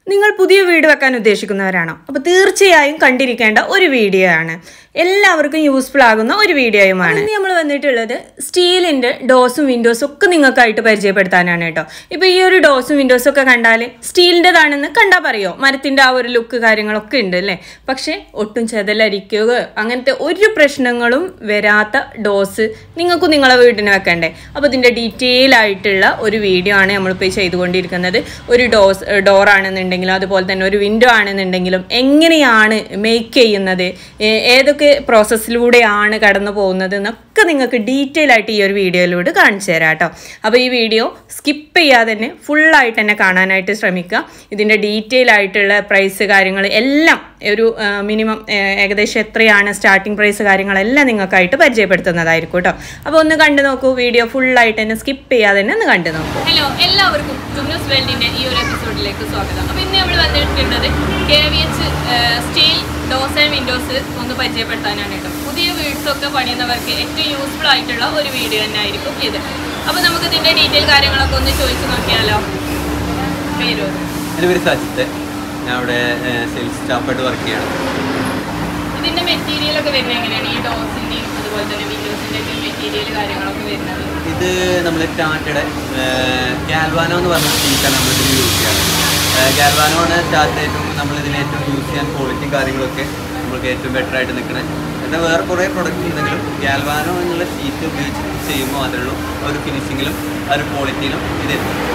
നിങ്ങൾ പുതിയ വീട് വെക്കാൻ ഉദ്ദേശിക്കുന്നവരാണോ അപ്പോൾ തീർച്ചയായും കണ്ടിരിക്കേണ്ട ഒരു വീഡിയോ ആണ് എല്ലാവർക്കും യൂസ്ഫുൾ ആകുന്ന ഒരു വീഡിയോയുമാണ് ഇന്ന് നമ്മൾ വന്നിട്ടുള്ളത് സ്റ്റീലിൻ്റെ ഡോസും വിൻഡോസും ഒക്കെ നിങ്ങൾക്കായിട്ട് പരിചയപ്പെടുത്താനാണ് കേട്ടോ ഇപ്പോൾ ഈ ഒരു ഡോസും വിൻഡോസും ഒക്കെ കണ്ടാൽ സ്റ്റീലിൻ്റെതാണെന്ന് കണ്ടാൽ പറയോ മരത്തിൻ്റെ ആ ഒരു ലുക്ക് കാര്യങ്ങളൊക്കെ ഉണ്ട് അല്ലേ പക്ഷേ ഒട്ടും ചെതലരിക്കുക അങ്ങനത്തെ ഒരു പ്രശ്നങ്ങളും വരാത്ത ഡോസ് നിങ്ങൾക്കും നിങ്ങളെ വീടിന് വെക്കണ്ടേ അപ്പോൾ ഇതിൻ്റെ ഡീറ്റെയിൽ ആയിട്ടുള്ള ഒരു വീഡിയോ ആണ് നമ്മളിപ്പോൾ ചെയ്തുകൊണ്ടിരിക്കുന്നത് ഒരു ഡോസ് ഡോറാണെന്നുണ്ടെങ്കിലും അതുപോലെ തന്നെ ഒരു വിൻഡോ ആണെന്നുണ്ടെങ്കിലും എങ്ങനെയാണ് മേക്ക് ചെയ്യുന്നത് ഏ- ഏതൊക്കെ പ്രോസസ്സിലൂടെയാണ് കടന്നു പോകുന്നത് എന്നൊക്കെ നിങ്ങൾക്ക് ഡീറ്റെയിൽ ആയിട്ട് ഈ ഒരു വീഡിയോയിലൂടെ കാണിച്ചു തരാം കേട്ടോ അപ്പോൾ ഈ വീഡിയോ സ്കിപ്പ് ചെയ്യാതെ തന്നെ ഫുള്ളായിട്ട് തന്നെ കാണാനായിട്ട് ശ്രമിക്കുക ഇതിൻ്റെ ഡീറ്റെയിൽ ആയിട്ടുള്ള പ്രൈസ് കാര്യങ്ങൾ എല്ലാം ഒരു മിനിമം ഏകദേശം എത്രയാണ് സ്റ്റാർട്ടിംഗ് പ്രൈസ് കാര്യങ്ങളെല്ലാം നിങ്ങൾക്കായിട്ട് പരിചയപ്പെടുത്തുന്നതായിരിക്കും കേട്ടോ അപ്പോൾ ഒന്ന് കണ്ടു നോക്കൂ വീഡിയോ ഫുള്ളായിട്ട് തന്നെ സ്കിപ്പ് ചെയ്യാതെ തന്നെ ഒന്ന് കണ്ടു നോക്കൂ ഹലോ എല്ലാവർക്കും ജുഗ്നസ് വേൾഡിന്റെ ഈ ഒരു എപ്പിസോഡിലേക്ക് സ്വാഗതം അപ്പോൾ ഇന്ന് നമ്മൾ വന്നിട്ടുള്ളത് K V H steel doors and windows ഒന്ന് പരിചയപ്പെടുത്താനാണ് കേട്ടോ പുതിയ വീഡ്സ് ഒക്കെ പണിയുന്നവർക്ക് ഏറ്റവും യൂസ്ഫുൾ ആയിട്ടുള്ള ഒരു വീഡിയോ തന്നെ ആയിരിക്കും ഇത് അപ്പോൾ നമുക്ക് ഇതിന്റെ ഡീറ്റെയിൽ കാര്യങ്ങളൊക്കെ ഒന്ന് ചോദിച്ചു നോക്കിയാലോ പേര് എൻ്റെ പേര് സജിത്ത് ഞാൻ അവിടെ സെയിൽസ് സ്റ്റാഫായിട്ട് വർക്ക് ചെയ്യണം ഇതിന്റെ മെറ്റീരിയൽ ഒക്കെ വരുന്നത് എങ്ങനെയാണ് ഈ ഡോസിന്റെയും അതുപോലെ തന്നെ വിൻഡോസിന്റെ ഒക്കെ മെറ്റീരിയൽ കാര്യങ്ങളൊക്കെ വരുന്നത് ഇത് നമ്മൾ ടാറ്റയുടെ ഗാൽവാനോ എന്ന് പറഞ്ഞ ഷീറ്റാണ് നമ്മൾ ഇതിൽ യൂസ് ചെയ്യാറ് ഗാൽവാനോ ആണ് ടാറ്റ ഏറ്റവും നമ്മൾ ഇതിൽ ഏറ്റവും യൂസ് ചെയ്യാൻ ക്വാളിറ്റിയും കാര്യങ്ങളൊക്കെ നമുക്ക് ഏറ്റവും ബെറ്റർ ആയിട്ട് നിൽക്കുന്നത് എന്നാൽ വേറെ കുറേ പ്രൊഡക്റ്റ് ഉണ്ടെങ്കിലും ഗാൽവാനോ എന്നുള്ള ഷീറ്റ് ഉപയോഗിച്ച് ചെയ്യുമ്പോൾ മാത്രമേ ഉള്ളൂ ആ ഒരു ഫിനിഷിങ്ങിലും ആ ഒരു ക്വാളിറ്റിയിലും ഇത്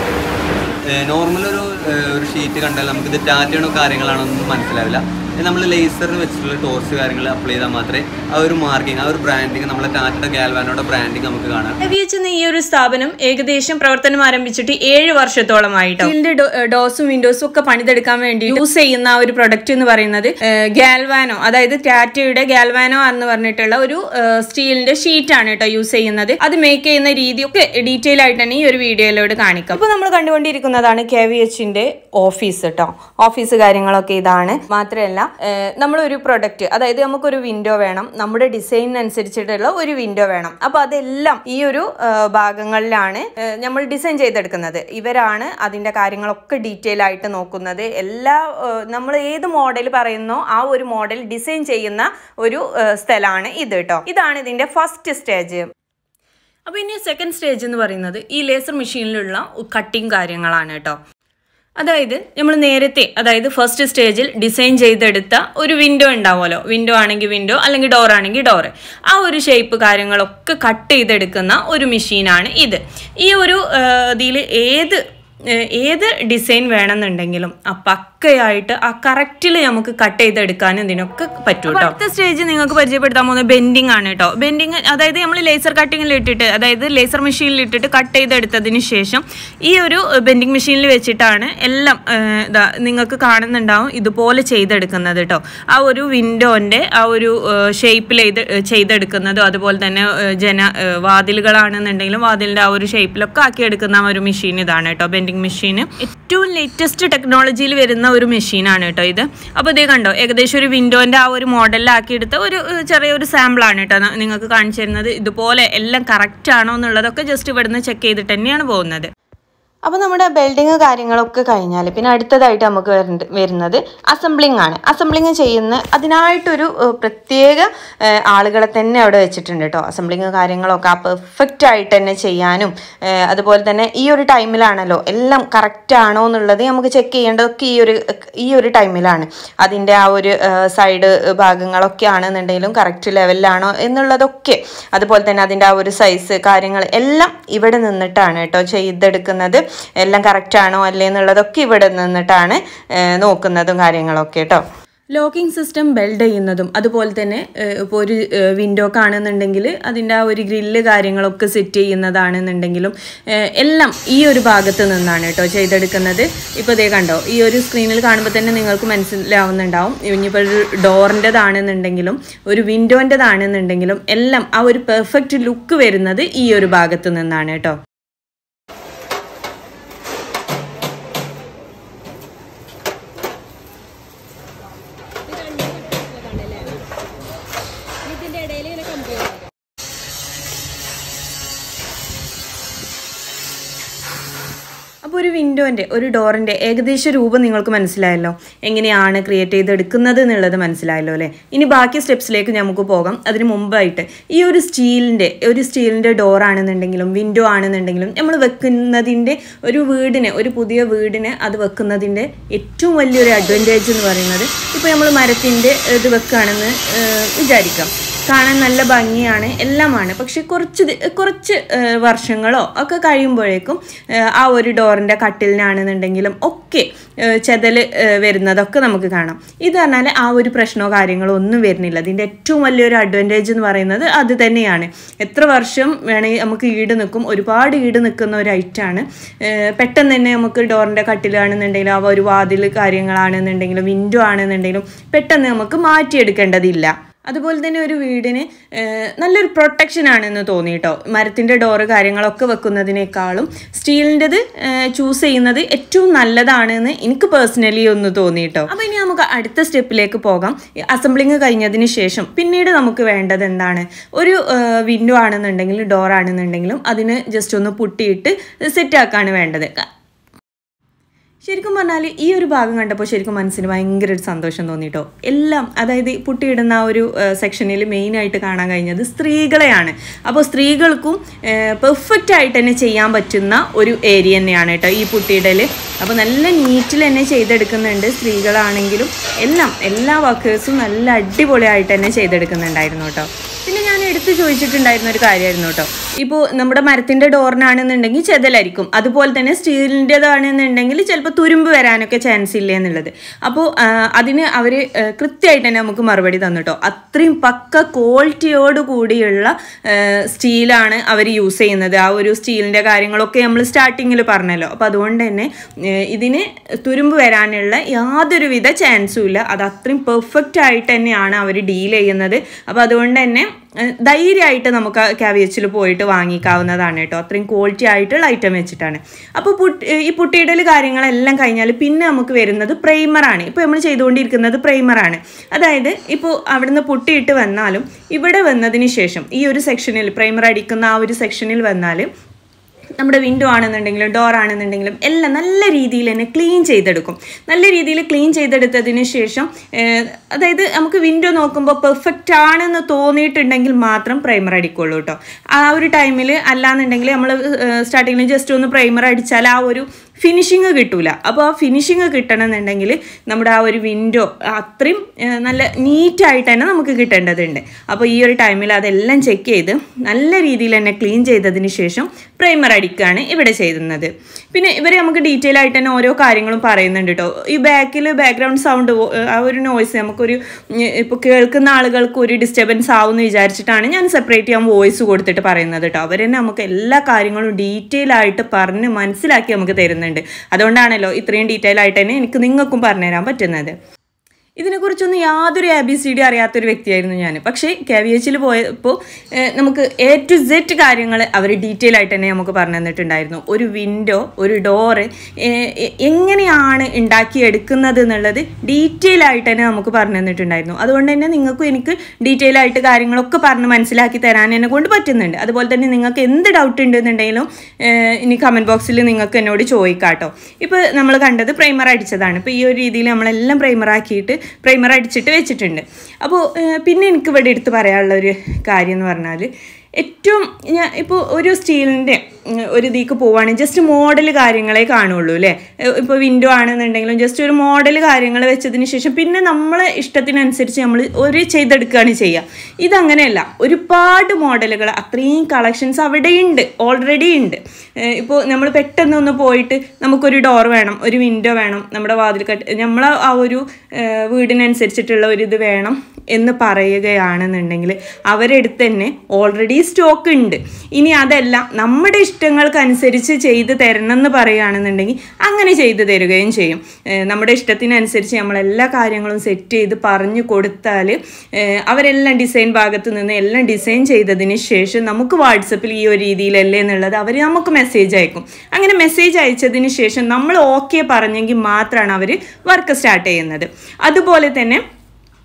നോർമൽ ഒരു ഏഹ്, ഒരു ഷീറ്റ് കണ്ടാൽ നമുക്കിത് ടാറ്റയാണോ കാര്യങ്ങളാണോ ഒന്നും മനസ്സിലാവില്ല നമ്മൾ ലേസർ വെച്ചിട്ടുള്ള ടോർച്ച് കാര്യങ്ങൾ അപ്ലൈ ചെയ്താൽ മാത്രമേ ആ ഒരു മാർക്കിങ് ആ ഒരു ബ്രാൻഡിങ് നമ്മളെ ടാറ്റയുടെ ഗാൽവാനോയുടെ ബ്രാൻഡിങ് നമുക്ക് കാണാം എവിഎച്ച് എന്ന ഈ ഒരു സ്ഥാപനം ഏകദേശം പ്രവർത്തനം ആരംഭിച്ചിട്ട് ഏഴ് വർഷത്തോളമായിട്ടോ ഇതിന്റെ ഡോസും വിൻഡോസും ഒക്കെ പണിതെടുക്കാൻ വേണ്ടി യൂസ് ചെയ്യുന്ന ആ ഒരു പ്രൊഡക്റ്റ് എന്ന് പറയുന്നത് ഗാൽവാനോ അതായത് ടാറ്റയുടെ ഗാൽവാനോ എന്ന് പറഞ്ഞിട്ടുള്ള ഒരു സ്റ്റീലിന്റെ ഷീറ്റ് ആണ് കേട്ടോ യൂസ് ചെയ്യുന്നത് അത് മേക്ക് ചെയ്യുന്ന രീതിയൊക്കെ ഡീറ്റെയിൽ ആയിട്ട് തന്നെ ഈ ഒരു വീഡിയോയിലൂടെ കാണിക്കാം ഇപ്പോൾ നമ്മൾ കണ്ടുകൊണ്ടിരിക്കുന്നതാണ് കെ വി എച്ചിന്റെ ഓഫീസ് കേട്ടോ ഓഫീസ് കാര്യങ്ങളൊക്കെ ഇതാണ് മാത്രമല്ല നമ്മളൊരു പ്രൊഡക്റ്റ് അതായത് നമുക്കൊരു വിൻഡോ വേണം നമ്മുടെ ഡിസൈൻ അനുസരിച്ചിട്ടുള്ള ഒരു വിൻഡോ വേണം അപ്പോൾ അതെല്ലാം ഈ ഒരു ആ, ഭാഗങ്ങളിലാണ് ആ, നമ്മൾ ഡിസൈൻ ചെയ്തെടുക്കുന്നത് ഇവരാണ് അതിൻ്റെ കാര്യങ്ങളൊക്കെ ഡീറ്റെയിൽ ആയിട്ട് നോക്കുന്നത് എല്ലാ ആ, നമ്മൾ ഏത് മോഡൽ പറയുന്നോ ആ ഒരു മോഡൽ ഡിസൈൻ ചെയ്യുന്ന ഒരു ആ, സ്ഥലമാണ് ഇത് കേട്ടോ ഇതാണ് ഇതിൻ്റെ ഫസ്റ്റ് സ്റ്റേജ് അപ്പോൾ ഇനി സെക്കൻഡ് സ്റ്റേജ് എന്ന് പറയുന്നത് ഈ ലേസർ മെഷീനിലുള്ള കട്ടിങ് കാര്യങ്ങളാണ് കേട്ടോ അതായത് നമ്മൾ നേരത്തെ അതായത് ഫസ്റ്റ് സ്റ്റേജിൽ ഡിസൈൻ ചെയ്തെടുത്ത ഒരു വിൻഡോ ഉണ്ടാവുമല്ലോ വിൻഡോ ആണെങ്കിൽ വിൻഡോ അല്ലെങ്കിൽ ഡോർ ആണെങ്കിൽ ഡോർ ആ ഒരു ഷേപ്പ് കാര്യങ്ങളൊക്കെ കട്ട് ചെയ്തെടുക്കുന്ന ഒരു മെഷീനാണ് ഇത് ഈ ഒരു ഇതിൽ ഏത് ഏഹ് ഏത് ഡിസൈൻ വേണമെന്നുണ്ടെങ്കിലും ആ പക്കയായിട്ട് ആ കറക്റ്റിൽ നമുക്ക് കട്ട് ചെയ്തെടുക്കാൻ ഇതിനൊക്കെ പറ്റും കേട്ടോ അടുത്ത സ്റ്റേജ് നിങ്ങൾക്ക് പരിചയപ്പെടുത്താൻ പോകുന്നത് ബെൻഡിങ് ആണ് കേട്ടോ ബെൻഡിങ് അതായത് നമ്മൾ ലേസർ കട്ടിങ്ങിൽ ഇട്ടിട്ട് അതായത് ലേസർ മെഷീനിൽ ഇട്ടിട്ട് കട്ട് ചെയ്തെടുത്തതിന് ശേഷം ഈ ഒരു ബെൻഡിങ് മെഷീനിൽ വെച്ചിട്ടാണ് എല്ലാം ഏഹ്, ഇതാ നിങ്ങൾക്ക് കാണുന്നുണ്ടാവും ഇതുപോലെ ചെയ്തെടുക്കുന്നത് കേട്ടോ ആ ഒരു വിൻഡോൻ്റെ ആ ഒരു ഷേപ്പിൽ ചെയ്ത് ചെയ്തെടുക്കുന്നതും അതുപോലെ തന്നെ ഏഹ്, ജന ഏഹ്, വാതിലുകളാണെന്നുണ്ടെങ്കിലും വാതിലിൻ്റെ ആ ഒരു ഷേപ്പിലൊക്കെ ആക്കിയെടുക്കുന്ന ആ ഒരു മെഷീൻ ഇതാണ് കേട്ടോ ബെൻഡിങ് മെഷീൻ ഏറ്റവും ലേറ്റസ്റ്റ് ടെക്നോളജിയിൽ വരുന്ന ഒരു മെഷീനാണ് കേട്ടോ ഇത് അപ്പോൾ ഇതേ കണ്ടോ ഏകദേശം ഒരു വിൻഡോൻ്റെ ആ ഒരു മോഡലിലാക്കിയെടുത്ത ഒരു ഏഹ്, ചെറിയൊരു സാമ്പിളാണ് കേട്ടോ ന- നിങ്ങൾക്ക് കാണിച്ചു തരുന്നത് ഇതുപോലെ എല്ലാം കറക്റ്റ് ആണോ എന്നുള്ളതൊക്കെ ജസ്റ്റ് ഇവിടുന്ന് ചെക്ക് ചെയ്തിട്ട് തന്നെയാണ് പോകുന്നത് അപ്പോൾ നമ്മുടെ ബിൽഡിങ് കാര്യങ്ങളൊക്കെ കഴിഞ്ഞാൽ പിന്നെ അടുത്തതായിട്ട് നമുക്ക് വരണ്ട- വരുന്നത് അസംബ്ലിംഗ് ആണ് അസംബ്ലിംഗ് ചെയ്യുന്ന അതിനായിട്ടൊരു ഏഹ്, പ്രത്യേക ഏഹ്, ആളുകളെ തന്നെ അവിടെ വെച്ചിട്ടുണ്ട് കേട്ടോ അസംബ്ലിംഗ് കാര്യങ്ങളൊക്കെ ആ പെർഫെക്റ്റ് ആയിട്ട് തന്നെ ചെയ്യാനും ഏഹ്, അതുപോലെ തന്നെ ഈ ഒരു ടൈമിലാണല്ലോ എല്ലാം കറക്റ്റ് ആണോ എന്നുള്ളത് നമുക്ക് ചെക്ക് ചെയ്യേണ്ടതൊക്കെ ഈ ഒരു ഈ ഒരു ടൈമിലാണ് അതിൻ്റെ ആ ഒരു സൈഡ് ഭാഗങ്ങളൊക്കെ ആണെന്നുണ്ടെങ്കിലും കറക്റ്റ് ലെവലിലാണോ എന്നുള്ളതൊക്കെ അതുപോലെ തന്നെ അതിൻ്റെ ആ ഒരു സൈസ് കാര്യങ്ങൾ എല്ലാം ഇവിടെ നിന്നിട്ടാണ് കേട്ടോ ചെയ്തെടുക്കുന്നത് എല്ലാം കറക്റ്റ് ആണോ അല്ലേ എന്നുള്ളതൊക്കെ ഇവിടെ നിന്നിട്ടാണ് ഏഹ്, നോക്കുന്നതും കാര്യങ്ങളൊക്കെ കേട്ടോ ലോക്കിംഗ് സിസ്റ്റം ബെൽഡ് ചെയ്യുന്നതും അതുപോലെ തന്നെ ഇപ്പോൾ ഒരു വിൻഡോ കാണുന്നുണ്ടെങ്കിൽ അതിൻ്റെ ആ ഒരു ഗ്രില്ല് കാര്യങ്ങളൊക്കെ സെറ്റ് ചെയ്യുന്നതാണെന്നുണ്ടെങ്കിലും ഏഹ്, എല്ലാം ഈ ഒരു ഭാഗത്ത് നിന്നാണ് കേട്ടോ ചെയ്തെടുക്കുന്നത് ഇപ്പോൾ ഇതേ കണ്ടോ ഈ ഒരു സ്ക്രീനിൽ കാണുമ്പോൾ തന്നെ നിങ്ങൾക്ക് മനസ്സിലാവുന്നുണ്ടാവും ഇനിയിപ്പോൾ ഒരു ഡോറിൻ്റെതാണെന്നുണ്ടെങ്കിലും ഒരു വിൻഡോൻ്റെതാണെന്നുണ്ടെങ്കിലും എല്ലാം ആ ഒരു പെർഫെക്റ്റ് ലുക്ക് വരുന്നത് ഈ ഒരു ഭാഗത്ത് നിന്നാണ് കേട്ടോ ഇതിന്റെ ഇടയിൽ ഇങ്ങനെ കമ്പയർ അപ്പോൾ ഒരു വിൻഡോൻ്റെ ഒരു ഡോറിൻ്റെ ഏകദേശ രൂപം നിങ്ങൾക്ക് മനസ്സിലായല്ലോ എങ്ങനെയാണ് ക്രിയേറ്റ് ചെയ്തെടുക്കുന്നത് എന്നുള്ളത് മനസ്സിലായല്ലോ അല്ലേ ഇനി ബാക്കി സ്റ്റെപ്സിലേക്ക് നമുക്ക് പോകാം അതിന് മുമ്പായിട്ട് ഈ ഒരു സ്റ്റീലിൻ്റെ ഒരു സ്റ്റീലിൻ്റെ ഡോറാണെന്നുണ്ടെങ്കിലും വിൻഡോ ആണെന്നുണ്ടെങ്കിലും നമ്മൾ വെക്കുന്നതിൻ്റെ ഒരു വീടിന് ഒരു പുതിയ വീടിന് അത് വെക്കുന്നതിൻ്റെ ഏറ്റവും വലിയൊരു അഡ്വാൻറ്റേജ് എന്ന് പറയുന്നത് ഇപ്പോൾ നമ്മൾ മരത്തിൻ്റെ ഇത് വെക്കുകയാണെന്ന് ഏഹ്, വിചാരിക്കാം കാണാൻ നല്ല ഭംഗിയാണ് എല്ലാമാണ് പക്ഷെ കുറച്ച് ദി- കുറച്ച് ഏഹ്, വർഷങ്ങളോ ഒക്കെ കഴിയുമ്പോഴേക്കും ഏഹ്, ആ ഒരു ഡോറിൻ്റെ കട്ടിലിനാണെന്നുണ്ടെങ്കിലും ഒക്കെ ഏഹ്, ചെതൽ ഏഹ്, വരുന്നതൊക്കെ നമുക്ക് കാണാം ഇത് പറഞ്ഞാൽ ആ ഒരു പ്രശ്നമോ കാര്യങ്ങളോ ഒന്നും വരുന്നില്ല ഇതിൻ്റെ ഏറ്റവും വലിയൊരു അഡ്വാൻറ്റേജ് എന്ന് പറയുന്നത് അത് തന്നെയാണ് എത്ര വർഷം വേണമെങ്കിൽ നമുക്ക് ഈട് നിൽക്കും ഒരുപാട് ഈട് നിൽക്കുന്ന ഒരു ഐറ്റാണ് പെട്ടെന്ന് തന്നെ നമുക്ക് ഡോറിൻ്റെ കട്ടിലാണെന്നുണ്ടെങ്കിലും ആ ഒരു വാതിൽ കാര്യങ്ങളാണെന്നുണ്ടെങ്കിലും വിൻഡോ ആണെന്നുണ്ടെങ്കിലും പെട്ടെന്ന് നമുക്ക് മാറ്റിയെടുക്കേണ്ടതില്ല അതുപോലെ തന്നെ ഒരു വീടിന് ഏഹ്, നല്ലൊരു പ്രൊട്ടക്ഷൻ ആണെന്ന് തോന്നി കേട്ടോ മരത്തിൻ്റെ ഡോറ് കാര്യങ്ങളൊക്കെ വെക്കുന്നതിനേക്കാളും സ്റ്റീലിൻ്റെത് ചൂസ് ചെയ്യുന്നത് ഏറ്റവും നല്ലതാണെന്ന് എനിക്ക് പേഴ്സണലി ഒന്ന് തോന്നി കേട്ടോ അപ്പോൾ ഇനി നമുക്ക് അടുത്ത സ്റ്റെപ്പിലേക്ക് പോകാം അസംബ്ലിങ് കഴിഞ്ഞതിന് ശേഷം പിന്നീട് നമുക്ക് വേണ്ടത് എന്താണ് ഒരു വിൻഡോ ആണെന്നുണ്ടെങ്കിലും ഡോർ ആണെന്നുണ്ടെങ്കിലും അതിന് ജസ്റ്റ് ഒന്ന് പുട്ടിയിട്ട് സെറ്റാക്കാണ് വേണ്ടത് ശരിക്കും പറഞ്ഞാൽ ഈ ഒരു ഭാഗം കണ്ടപ്പോൾ ശരിക്കും മനസ്സിന് ഭയങ്കര ഒരു സന്തോഷം തോന്നിട്ടോ എല്ലാം അതായത് ഈ പുട്ടിയിടുന്ന ആ ഒരു സെക്ഷനിൽ മെയിനായിട്ട് കാണാൻ കഴിഞ്ഞത് സ്ത്രീകളെയാണ് അപ്പോൾ സ്ത്രീകൾക്കും പെർഫെക്റ്റ് ആയിട്ട് തന്നെ ചെയ്യാൻ പറ്റുന്ന ഒരു ഏരിയ തന്നെയാണ് കേട്ടോ ഈ പുട്ടിയിടൽ അപ്പോൾ നല്ല നീറ്റിൽ തന്നെ ചെയ്തെടുക്കുന്നുണ്ട് സ്ത്രീകളാണെങ്കിലും എല്ലാം എല്ലാ വർക്കേഴ്സും നല്ല അടിപൊളിയായിട്ട് തന്നെ ചെയ്തെടുക്കുന്നുണ്ടായിരുന്നു കേട്ടോ പിന്നെ ഞാൻ എടുത്തു ചോദിച്ചിട്ടുണ്ടായിരുന്ന ഒരു കാര്യമായിരുന്നു കേട്ടോ ഇപ്പോൾ നമ്മുടെ മരത്തിൻ്റെ ഡോറിനാണെന്നുണ്ടെങ്കിൽ ചെതലായിരിക്കും അതുപോലെ തന്നെ സ്റ്റീലിൻ്റെതാണെന്നുണ്ടെങ്കിൽ ചിലപ്പോൾ തുരുമ്പ് വരാനൊക്കെ ചാൻസ് ഇല്ല എന്നുള്ളത് അപ്പോൾ ആ, അതിന് അവർ കൃത്യമായിട്ട് തന്നെ നമുക്ക് മറുപടി തന്നു കേട്ടോ അത്രയും പക്ക ക്വാളിറ്റിയോട് കൂടിയുള്ള സ്റ്റീലാണ് അവർ യൂസ് ചെയ്യുന്നത് ആ ഒരു സ്റ്റീലിൻ്റെ കാര്യങ്ങളൊക്കെ നമ്മൾ സ്റ്റാർട്ടിങ്ങിൽ പറഞ്ഞല്ലോ അപ്പോൾ അതുകൊണ്ട് തന്നെ ഏഹ്, ഇതിന് തുരുമ്പ് വരാനുള്ള യാതൊരുവിധ ചാൻസും ഇല്ല അത് അത്രയും പെർഫെക്റ്റ് ആയിട്ട് തന്നെയാണ് അവർ ഡീൽ ചെയ്യുന്നത് അപ്പോൾ അതുകൊണ്ട് തന്നെ ഏഹ്, ധൈര്യമായിട്ട് നമുക്ക് കാവിയച്ചിൽ പോയിട്ട് വാങ്ങിക്കാവുന്നതാണ് കേട്ടോ അത്രയും ക്വാളിറ്റി ആയിട്ടുള്ള ഐറ്റം വെച്ചിട്ടാണ് അപ്പോൾ പുട്ട് ഈ പുട്ടിയിടൽ കാര്യങ്ങളെല്ലാം കഴിഞ്ഞാൽ പിന്നെ നമുക്ക് വരുന്നത് പ്രൈമറാണ് ഇപ്പോൾ നമ്മൾ ചെയ്തുകൊണ്ടിരിക്കുന്നത് പ്രൈമറാണ് അതായത് ഇപ്പോൾ അവിടുന്ന് പുട്ടിയിട്ട് വന്നാലും ഇവിടെ വന്നതിന് ശേഷം ഈ ഒരു സെക്ഷനിൽ പ്രൈമർ അടിക്കുന്ന ആ ഒരു സെക്ഷനിൽ വന്നാൽ നമ്മുടെ വിൻഡോ ആണെന്നുണ്ടെങ്കിലും ഡോർ ആണെന്നുണ്ടെങ്കിലും എല്ലാം നല്ല രീതിയിൽ തന്നെ ക്ലീൻ ചെയ്തെടുക്കും നല്ല രീതിയിൽ ക്ലീൻ ചെയ്തെടുത്തതിന് ശേഷം ഏഹ്, അതായത് നമുക്ക് വിൻഡോ നോക്കുമ്പോൾ പെർഫെക്റ്റ് ആണെന്ന് തോന്നിയിട്ടുണ്ടെങ്കിൽ മാത്രം പ്രൈമർ അടിക്കുള്ളൂ കേട്ടോ ആ ഒരു ടൈമിൽ അല്ലാന്നുണ്ടെങ്കിൽ നമ്മൾ സ്റ്റാർട്ടിങ്ങിൽ ജസ്റ്റ് ഒന്ന് പ്രൈമർ അടിച്ചാൽ ആ ഒരു ഫിനിഷിങ് കിട്ടൂല അപ്പോൾ ആ ഫിനിഷിങ് കിട്ടണമെന്നുണ്ടെങ്കിൽ നമ്മുടെ ആ ഒരു വിൻഡോ അത്രയും ഏഹ്, നല്ല നീറ്റായിട്ട് തന്നെ നമുക്ക് കിട്ടേണ്ടതുണ്ട് അപ്പോൾ ഈ ഒരു ടൈമിൽ അതെല്ലാം ചെക്ക് ചെയ്ത് നല്ല രീതിയിൽ തന്നെ ക്ലീൻ ചെയ്തതിന് ശേഷം പ്രൈമർ അടിക്കുകയാണ് ഇവിടെ ചെയ്യുന്നത് പിന്നെ ഇവർ നമുക്ക് ഡീറ്റെയിൽ ആയിട്ട് തന്നെ ഓരോ കാര്യങ്ങളും പറയുന്നുണ്ട് കേട്ടോ ഈ ബാക്കിൽ ബാക്ക്ഗ്രൗണ്ട് സൗണ്ട് ആ ഒരു നോയ്സ് നമുക്കൊരു ഇപ്പോൾ കേൾക്കുന്ന ആളുകൾക്ക് ഒരു ഡിസ്റ്റർബൻസ് ആവും എന്ന് വിചാരിച്ചിട്ടാണ് ഞാൻ സെപ്പറേറ്റ് ചെയ്യാൻ വോയിസ് കൊടുത്തിട്ട് പറയുന്നത് കേട്ടോ അവർ തന്നെ നമുക്ക് എല്ലാ കാര്യങ്ങളും ഡീറ്റെയിൽ ആയിട്ട് പറഞ്ഞ് മനസ്സിലാക്കി നമുക്ക് തരുന്നുണ്ട് അതുകൊണ്ടാണല്ലോ ഇത്രയും ഡീറ്റെയിൽ ആയിട്ട് തന്നെ എനിക്ക് നിങ്ങൾക്കും പറഞ്ഞുതരാൻ പറ്റുന്നത് ഇതിനെക്കുറിച്ചൊന്നും യാതൊരു എ ബി സി ഡി അറിയാത്തൊരു വ്യക്തിയായിരുന്നു ഞാൻ പക്ഷേ കെ വി എച്ചിൽ പോയപ്പോൾ ഏഹ്, നമുക്ക് എ ടു സെറ്റ് കാര്യങ്ങൾ അവർ ഡീറ്റെയിൽ ആയിട്ട് തന്നെ നമുക്ക് പറഞ്ഞു തന്നിട്ടുണ്ടായിരുന്നു ഒരു വിൻഡോ ഒരു ഡോറ് എങ്ങനെയാണ് ഉണ്ടാക്കിയെടുക്കുന്നത് എന്നുള്ളത് ഡീറ്റെയിൽ ആയിട്ട് തന്നെ നമുക്ക് പറഞ്ഞു തന്നിട്ടുണ്ടായിരുന്നു അതുകൊണ്ട് തന്നെ നിങ്ങൾക്കും എനിക്ക് ഡീറ്റെയിൽ ആയിട്ട് കാര്യങ്ങളൊക്കെ പറഞ്ഞ് മനസ്സിലാക്കി തരാൻ എന്നെ കൊണ്ട് പറ്റുന്നുണ്ട് അതുപോലെ തന്നെ നിങ്ങൾക്ക് എന്ത് ഡൗട്ട് ഉണ്ടെന്നുണ്ടെങ്കിലും ഏഹ്, ഇനി കമൻറ്റ് ബോക്സിൽ നിങ്ങൾക്ക് എന്നോട് ചോദിക്കാം കേട്ടോ ഇപ്പോൾ നമ്മൾ കണ്ടത് പ്രൈമർ അടിച്ചതാണ് ഇപ്പോൾ ഈ ഒരു രീതിയിൽ നമ്മളെല്ലാം പ്രൈമർ ആക്കിയിട്ട് പ്രൈമർ അടിച്ചിട്ട് വെച്ചിട്ടുണ്ട് അപ്പോൾ ഏഹ്, പിന്നെ എനിക്ക് ഇവിടെ എടുത്ത് പറയാനുള്ള ഒരു കാര്യം എന്ന് പറഞ്ഞാൽ ഏറ്റവും ഞാൻ ഇപ്പോൾ ഒരു സ്റ്റീലിൻ്റെ ഒരു ഇതിലേക്ക് പോവുകയാണെങ്കിൽ ജസ്റ്റ് മോഡൽ കാര്യങ്ങളെ കാണുള്ളൂ അല്ലേ ഇപ്പോൾ വിൻഡോ ആണെന്നുണ്ടെങ്കിലും ജസ്റ്റ് ഒരു മോഡൽ കാര്യങ്ങൾ വെച്ചതിന് ശേഷം പിന്നെ നമ്മളെ ഇഷ്ടത്തിനനുസരിച്ച് നമ്മൾ ഒരു ചെയ്തെടുക്കുകയാണ് ചെയ്യുക ഇതങ്ങനെയല്ല ഒരുപാട് മോഡലുകൾ അത്രയും കളക്ഷൻസ് അവിടെയുണ്ട് ഓൾറെഡി ഉണ്ട് ഇപ്പോൾ നമ്മൾ പെട്ടെന്ന് ഒന്ന് പോയിട്ട് നമുക്കൊരു ഡോർ വേണം ഒരു വിൻഡോ വേണം നമ്മുടെ വാതിൽ കട്ട് നമ്മൾ ആ ഒരു ഏഹ്, വീടിനനുസരിച്ചിട്ടുള്ള ഒരു ഇത് വേണം എന്ന് പറയുകയാണെന്നുണ്ടെങ്കിൽ അവരെടുത്ത് തന്നെ ഓൾറെഡി സ്റ്റോക്ക് ഉണ്ട് ഇനി അതല്ല നമ്മുടെ ഇഷ്ടങ്ങൾക്കനുസരിച്ച് ചെയ്ത് തരണം എന്ന് പറയുകയാണെന്നുണ്ടെങ്കിൽ അങ്ങനെ ചെയ്തു തരികയും ചെയ്യും ഏഹ് നമ്മുടെ ഇഷ്ടത്തിനനുസരിച്ച് നമ്മളെല്ലാ കാര്യങ്ങളും സെറ്റ് ചെയ്ത് പറഞ്ഞു കൊടുത്താൽ ഏഹ് അവരെല്ലാം ഡിസൈൻ ഭാഗത്ത് നിന്ന് എല്ലാം ഡിസൈൻ ചെയ്തതിന് ശേഷം നമുക്ക് വാട്സപ്പിൽ ഈ ഒരു രീതിയിലല്ലേ എന്നുള്ളത് അവർ നമുക്ക് മെസ്സേജ് അയക്കും അങ്ങനെ മെസ്സേജ് അയച്ചതിന് ശേഷം നമ്മൾ ഓക്കെ പറഞ്ഞെങ്കിൽ മാത്രമാണ് അവർ വർക്ക് സ്റ്റാർട്ട് ചെയ്യുന്നത് അതുപോലെ തന്നെ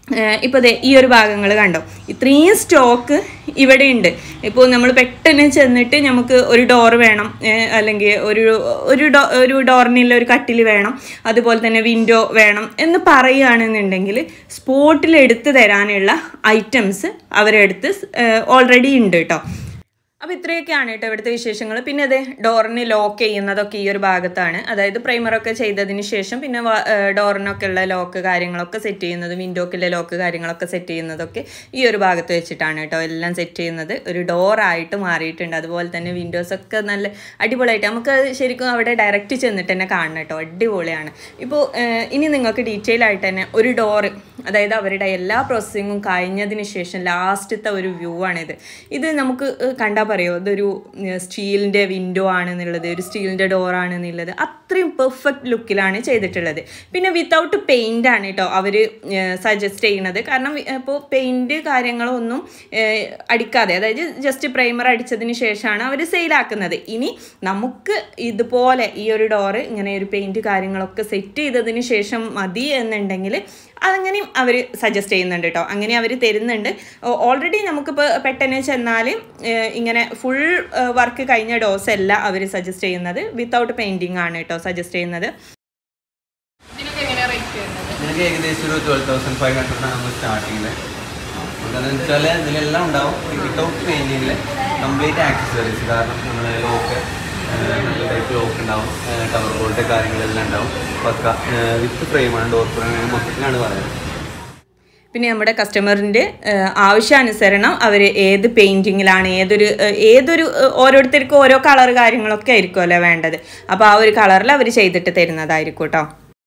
ഇപ്പോൾ ദേ ഈ ഒരു ഭാഗങ്ങൾ കണ്ടോ ഇത്രയും സ്റ്റോക്ക് ഇവിടെ ഉണ്ട് ഇപ്പോൾ നമ്മൾ പെട്ടെന്ന് ചെന്നിട്ട് നമുക്ക് ഒരു ഡോർ വേണം ഏഹ് അല്ലെങ്കിൽ ഒരു ഒരു ഡോ ഒരു ഡോറിനുള്ള ഒരു കട്ടിൽ വേണം അതുപോലെ തന്നെ വിൻഡോ വേണം എന്ന് പറയുകയാണെന്നുണ്ടെങ്കിൽ സ്പോട്ടിൽ എടുത്ത് തരാനുള്ള ഐറ്റംസ് അവരെടുത്ത് ഓൾറെഡി ഉണ്ട് കേട്ടോ അപ്പോൾ ഇത്രയൊക്കെയാണ് കേട്ടോ ഇവിടുത്തെ വിശേഷങ്ങൾ പിന്നെ അതെ ഡോറിന് ലോക്ക് ചെയ്യുന്നതൊക്കെ ഈ ഒരു ഭാഗത്താണ് അതായത് പ്രൈമറൊക്കെ ചെയ്തതിന് ശേഷം പിന്നെ വാ- ഏഹ് ഡോറിനൊക്കെ ഉള്ള ലോക്ക് കാര്യങ്ങളൊക്കെ സെറ്റ് ചെയ്യുന്നത് വിൻഡോക്കുള്ള ലോക്ക് കാര്യങ്ങളൊക്കെ സെറ്റ് ചെയ്യുന്നതൊക്കെ ഈ ഒരു ഭാഗത്ത് വെച്ചിട്ടാണ് കേട്ടോ എല്ലാം സെറ്റ് ചെയ്യുന്നത് ഒരു ഡോറായിട്ട് മാറിയിട്ടുണ്ട് അതുപോലെ തന്നെ വിൻഡോസ് ഒക്കെ നല്ല അടിപൊളിയായിട്ട് നമുക്ക് അത് ശരിക്കും അവിടെ ഡയറക്റ്റ് ചെന്നിട്ട് തന്നെ കാണണം കേട്ടോ അടിപൊളിയാണ് ഇപ്പോൾ ഏഹ് ഇനി നിങ്ങൾക്ക് ഡീറ്റെയിൽ ആയിട്ട് തന്നെ ഒരു ഡോറ് അതായത് അവരുടെ എല്ലാ പ്രോസസ്സിങ്ങും കഴിഞ്ഞതിന് ശേഷം ലാസ്റ്റത്തെ ഒരു വ്യൂ ആണിത് ഇത് നമുക്ക് ഏഹ് കണ്ടാൽ പറയുമോ ഇതൊരു സ്റ്റീലിൻ്റെ വിൻഡോ ആണെന്നുള്ളത് ഒരു സ്റ്റീലിൻ്റെ ഡോർ ആണെന്നുള്ളത് അത്രയും പെർഫെക്റ്റ് ലുക്കിലാണ് ചെയ്തിട്ടുള്ളത് പിന്നെ വിത്തൗട്ട് പെയിൻ്റ് ആണ് കേട്ടോ അവർ സജസ്റ്റ് ചെയ്യുന്നത് കാരണം ഇപ്പോൾ പെയിൻറ് കാര്യങ്ങളൊന്നും ഏഹ് അടിക്കാതെ അതായത് ജസ്റ്റ് പ്രൈമർ അടിച്ചതിന് ശേഷമാണ് അവർ സെയിലാക്കുന്നത് ഇനി നമുക്ക് ഇതുപോലെ ഈ ഒരു ഡോറ് ഇങ്ങനെ ഒരു പെയിൻറ് കാര്യങ്ങളൊക്കെ സെറ്റ് ചെയ്തതിന് ശേഷം മതി എന്നുണ്ടെങ്കിൽ അതങ്ങനെയും അവർ സജസ്റ്റ് ചെയ്യുന്നുണ്ട് കേട്ടോ അങ്ങനെ അവർ തരുന്നുണ്ട് ഓൾറെഡി നമുക്കിപ്പോൾ പെട്ടെന്ന് ചെന്നാൽ ഇങ്ങനെ ഫുൾ വർക്ക് കഴിഞ്ഞ ഡോസ് അല്ല അവർ സജസ്റ്റ് ചെയ്യുന്നത് വിത്തൗട്ട് പെയിൻറ്റിങ് ആണ് കേട്ടോ സജസ്റ്റ് ചെയ്യുന്നത് ഇതിനൊക്കെ എങ്ങനെയാണ് റേറ്റ് വരുന്നത് ഇതിനൊക്കെ ഏകദേശം ഒരു ട്വൽവ് തൗസൻഡ് ഫൈവ് ഹൺഡ്രഡാണ് നമ്മൾ സ്റ്റാർട്ടിങ്ങിൽ എന്താണെന്ന് വെച്ചാൽ ഇതിലെല്ലാം ഉണ്ടാവും വിത്തൗട്ട് പെയിൻറ്റിങ്ങിൽ കംപ്ലീറ്റ് ആക്സസറീസ് കാരണം നമ്മൾ ലോക്ക് നല്ല ടൈപ്പ് ലോക്ക് ഉണ്ടാവും ടവർ ബോൾട്ട് കാര്യങ്ങളെല്ലാം ഉണ്ടാവും പക്ക വിത്ത് ഫ്രെയിമാണ് ഡോർ ഫ്രെയിം മൊത്തത്തിലാണ് പറയുന്നത് പിന്നെ നമ്മുടെ കസ്റ്റമറിൻ്റെ ആവശ്യാനുസരണം അവർ ഏത് പെയിൻറ്റിങ്ങിലാണ് ഏതൊരു ഏഹ്, ഏതൊരു ഏഹ്, ഓരോരുത്തർക്കും ഓരോ കളർ കാര്യങ്ങളൊക്കെ ആയിരിക്കുമല്ലോ വേണ്ടത് അപ്പോൾ ആ ഒരു കളറിൽ അവർ ചെയ്തിട്ട് തരുന്നതായിരിക്കും കേട്ടോ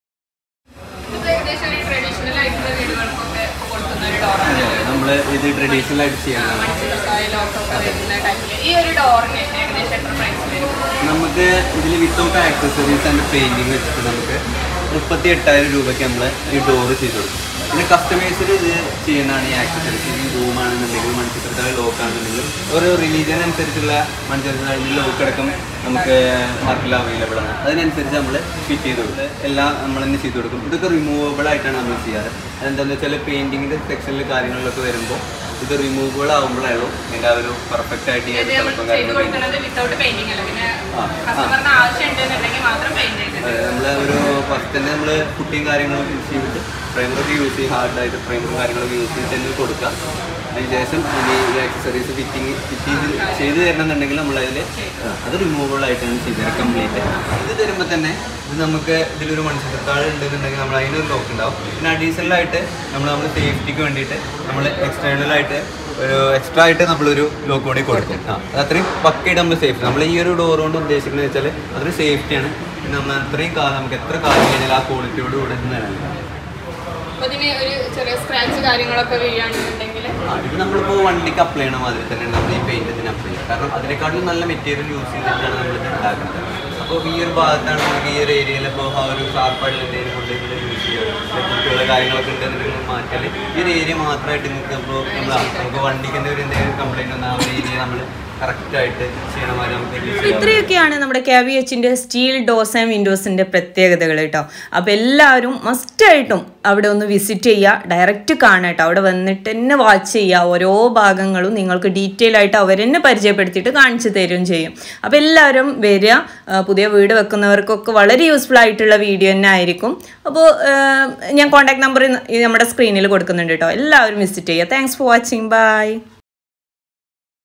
ഇത് ഏകദേശം ഒരു ട്രഡീഷണൽ ആയിട്ടുള്ള വീടുകൾക്കൊക്കെ കൊടുക്കുന്ന ഒരു ഡോറാണ് നമ്മൾ ഇത് ട്രഡീഷണൽ ആയിട്ട് ചെയ്യാനാണ് ലോക്കൊക്കെ വരുന്ന ടൈപ്പിൽ ഈ ഒരു ഡോറിന് ഏകദേശം എത്ര പ്രൈസ് വരും നമുക്ക് ഇതിൽ വിത്തൗട്ട് ആക്സസറീസ് ആൻഡ് പെയിൻറ്റിങ് വെച്ചിട്ട് നമുക്ക് മുപ്പത്തി എട്ടായിരം രൂപയ്ക്ക് നമ്മൾ ഈ ഡോറ് ചെയ്ത് കൊടുക്കും പിന്നെ കസ്റ്റമൈസ്ഡ് ഇത് ചെയ്യുന്നതാണ് ഈ ആക്സസറീസ് ഈ റൂമാണെന്നുണ്ടെങ്കിൽ മൺചിത്രത്തിലെ ലോക്ക് ആണെന്നുണ്ടെങ്കിൽ ഓരോ റിലീജിയൻ അനുസരിച്ചുള്ള മൺചിത്രത്തിലെ ലോക്ക് അടക്കം നമുക്ക് മാർക്കറ്റിൽ അവൈലബിൾ ആണ് അതിനനുസരിച്ച് നമ്മൾ ഫിറ്റ് ചെയ്ത് കൊടുക്കും എല്ലാം നമ്മൾ തന്നെ ചെയ്ത് കൊടുക്കും ഇതൊക്കെ റിമൂവബിൾ ആയിട്ടാണ് നമ്മൾ ചെയ്യാറ് അതെന്താണെന്ന് വെച്ചാൽ പെയിൻറ്റിങ്ങിൻ്റെ സെക്ഷനിൽ കാര്യങ്ങളിലൊക്കെ വരുമ്പോൾ ഇത് റിമൂവബിൾ ആകുമ്പോഴാണല്ലോ ഇതിൻ്റെ ആ ഒരു പെർഫെക്റ്റ് ആയിട്ട് ഈ ഇത് ഒരു നമ്മൾ തിളക്കം ചെയ്ത് കാര്യങ്ങളും കൊടുക്കുന്നത് വിത്തൗട്ട് പെയിന്റിംഗ് അല്ല പിന്നെ ആ, ആ. കസ്റ്റമറിന് ആവശ്യം ഉണ്ടെന്നുണ്ടെങ്കിൽ മാത്രം പെയിന്റ് ചെയ്തിട്ട് നമ്മൾ ഒരു ഫസ്റ്റ് തന്നെ നമ്മൾ കുട്ടിയും കാര്യങ്ങളൊക്കെ യൂസ് ചെയ്തിട്ട് പ്രൈമറൊക്കെ യൂസ് ചെയ്യും ഹാർഡായിട്ട് പ്രൈമറും കാര്യങ്ങളൊക്കെ യൂസ് ചെയ്തിട്ട് തന്നെ കൊടുക്കുക അതിന് ശേഷം ഈ ആക്സസറീസ് ഫിറ്റിങ് ഫിറ്റ് ചെയ്ത് ചെയ്ത് തരണമെന്നുണ്ടെങ്കിൽ നമ്മളതിൽ അത് റിമൂവബിൾ ആയിട്ടാണ് ചെയ്തത് കംപ്ലീറ്റ് ഇത് തരുമ്പോൾ തന്നെ ഇത് നമുക്ക് ഇതിലൊരു മൺചിത്രത്താഴ് ഉണ്ടെന്നുണ്ടെങ്കിൽ നമ്മൾ അതിനൊരു ലോക്ക് ഉണ്ടാവും പിന്നെ അഡീഷണൽ ആയിട്ട് നമ്മൾ നമ്മൾ സേഫ്റ്റിക്ക് വേണ്ടിയിട്ട് നമ്മൾ എക്സ്റ്റേണൽ ആയിട്ട് ഒരു എക്സ്ട്രാ ആയിട്ട് നമ്മളൊരു ലോക്ക് കൂടി കൊടുക്കും ആ അത് അത്രയും പക്കയായിട്ട് നമ്മൾ സേഫ്റ്റി നമ്മൾ ഈ ഒരു ഡോർ കൊണ്ട് ഉദ്ദേശിക്കുന്നത് വെച്ചാൽ അതൊരു സേഫ്റ്റിയാണ് പിന്നെ നമ്മൾ അത്രയും കാലം നമുക്ക് എത്ര കാലം കഴിഞ്ഞാൽ ആ ക്വാളിറ്റിയോട് കൂടെ നിലനിൽക്കും അപ്പൊ ഇതിന് ഒരു ചെറിയ സ്ക്രാച്ച് കാര്യങ്ങളൊക്കെ വീഴുകയാണെന്നുണ്ടെങ്കിൽ ആ ഇത് നമ്മളിപ്പോൾ വണ്ടിക്ക് അപ്ലൈ ചെയ്യണ മാതിരി തന്നെയാണ് നമ്മൾ ഈ പെയിന്റ് ഇതിന് അപ്ലൈ ചെയ്യുന്നത് കാരണം അതിനെക്കാട്ടിലും നല്ല മെറ്റീരിയൽ യൂസ് ചെയ്തിട്ടാണ് നമ്മൾ ഇത് ഉണ്ടാക്കുന്നത് അപ്പോൾ ഈ ഒരു ഭാഗത്താണ് നമുക്ക് ഈ ഒരു ഏരിയയിൽ ഇപ്പോൾ ആ ഒരു ഷാർപ്പായിട്ടുള്ള എന്തെങ്കിലും കൊണ്ട് ഇവിടെ യൂസ് ചെയ്യുക കുട്ടികളുടെ കാര്യങ്ങളൊക്കെ ഉണ്ടെന്നുണ്ടെങ്കിൽ മാറ്റിയാൽ ഈ ഒരു ഏരിയ മാത്രമായിട്ട് നിങ്ങൾക്ക് ഇപ്പോൾ നമ്മൾ നമുക്ക് വണ്ടിക്ക് തന്നെ ഒരു എന്തെങ്കിലും കംപ്ലൈൻറ്റ് വന്നാൽ ആ ഒരു ഏരിയ നമ്മൾ കറക്റ്റായിട്ട് ചെയ്യണ മാതിരി നമുക്ക് ഇതിൽ അപ്പോൾ ചെയ്യാം ഇത്രയൊക്കെയാണ് നമ്മുടെ കെ വി എച്ചിൻ്റെ സ്റ്റീൽ ഡോസ് ആൻഡ് വിൻഡോസിൻ്റെ പ്രത്യേകതകൾ കേട്ടോ അപ്പോൾ എല്ലാവരും മസ്റ്റായിട്ടും അവിടെ ഒന്ന് വിസിറ്റ് ചെയ്യുക ഡയറക്റ്റ് കാണുക കേട്ടോ അവിടെ വന്നിട്ട് തന്നെ വാച്ച് ചെയ്യുക ഓരോ ഭാഗങ്ങളും നിങ്ങൾക്ക് ഡീറ്റെയിൽ ആയിട്ട് അവർ തന്നെ പരിചയപ്പെടുത്തിയിട്ട് കാണിച്ചു തരുകയും ചെയ്യും അപ്പോൾ എല്ലാവരും വരിക ആ, പുതിയ വീട് വെക്കുന്നവർക്കൊക്കെ വളരെ യൂസ്ഫുൾ ആയിട്ടുള്ള വീഡിയോ തന്നെ ആയിരിക്കും അപ്പോൾ ഞാൻ കോൺടാക്ട് നമ്പർ നമ്മുടെ സ്ക്രീനിൽ കൊടുക്കുന്നുണ്ട് കേട്ടോ എല്ലാവരും വിസിറ്റ് ചെയ്യുക താങ്ക്സ് ഫോർ വാച്ചിങ് ബൈ